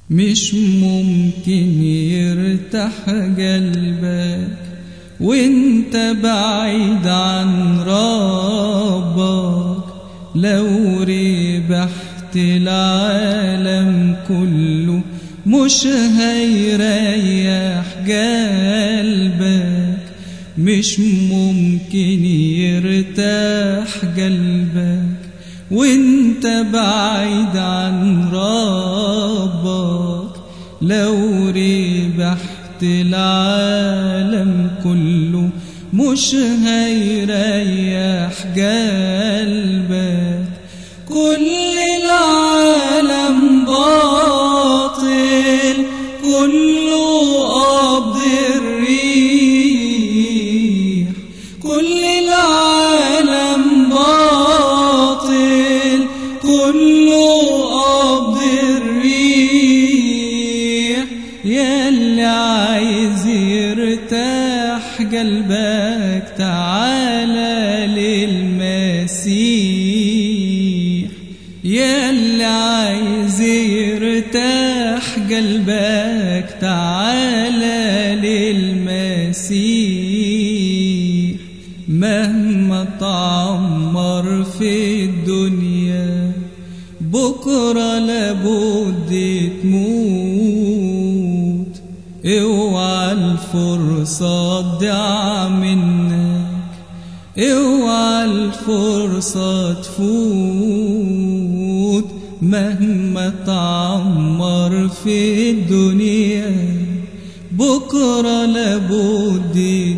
مش ممكن يرتاح قلبك وانت بعيد عن ربك لو ربحت العالم كله مش هيريح قلبك مش ممكن يرتاح قلبك وانت بعيد عن ربك لو ربحت العالم كله مش هيريح قلبك كل العالم باطل كله قبض الريح كل العالم باطل كله قبض الريح ياللي عايز يرتاح قلبك تعالى للمسيح ياللي عايز يرتاح قلبك تعالى للمسيح مهما تعمر في الدنيا بكرة لابد تموت اوعى الفرصة تضيع منك اوعى الفرصة تفوت مهما تعمر في الدنيا بكرة لابد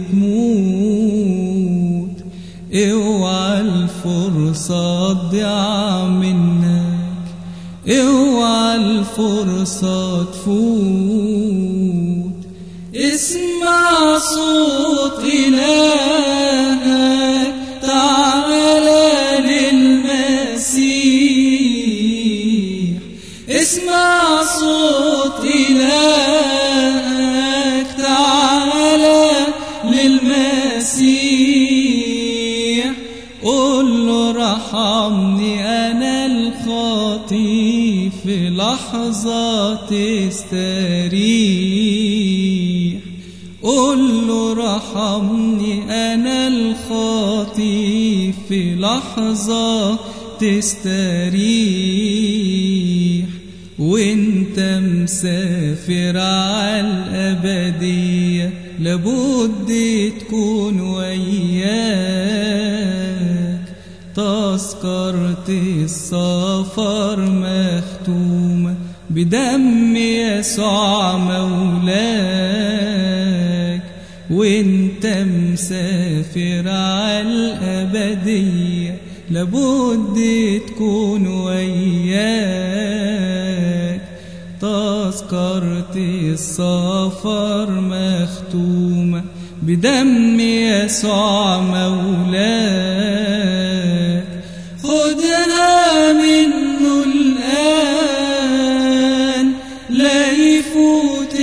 تموت اوعى الفرصة تضيع منك اوعى الفرصة تفوت اسمع صوت إلهك تعالى للمسيح اسمع صوت إلهك تعالى للمسيح قول له رحمني أنا الخاطي في لحظة تستريح قول له رحمني أنا الخاطي في لحظة تستريح وانت مسافر على الأبدية لابد تكون وياك تذكرة السفر مختومة بدم يسوع مولاك وانت مسافر على الأبدية لابد تكون وياك تذكرة السفر مختومة بدم يسوع مولاك خدها منه الآن لا يفوت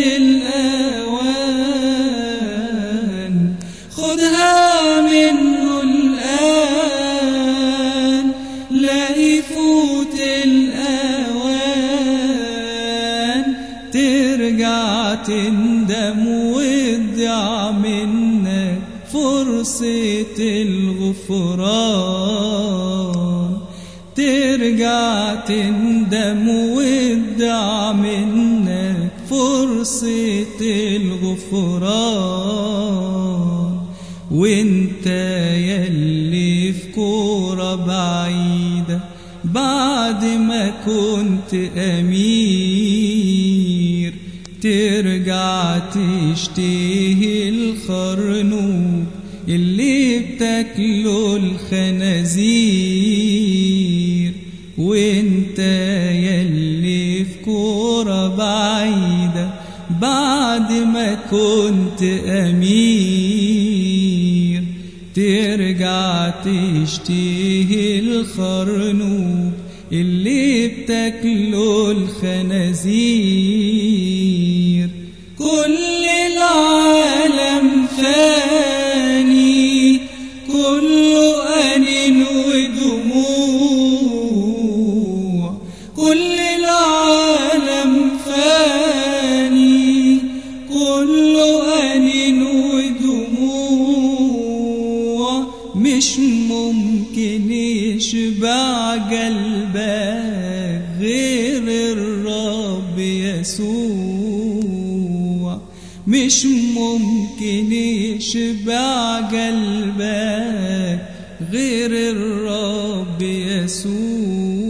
الأوان خدها منه الآن لا يفوت الأوان ترجع تندم وتضيع منك فرصة الغفران ترجع تندم وتضيع منك فرصة الغفران وانت يلي في كورة بعيدة بعد ما كنت أمير ترجع تشتهي الخرنوب اللي بتاكله الخنازير وانت يلي في كورة بعيدة بعد ما كنت أمير ترجع تشتهي الخرنوب اللي بتاكله الخنازير كل العالم فاني كله أنين ودموع كل العالم فاني مش ممكن يشبع قلبك غير الرب يسوع مش ممكن يشبع قلبك غير الرب يسوع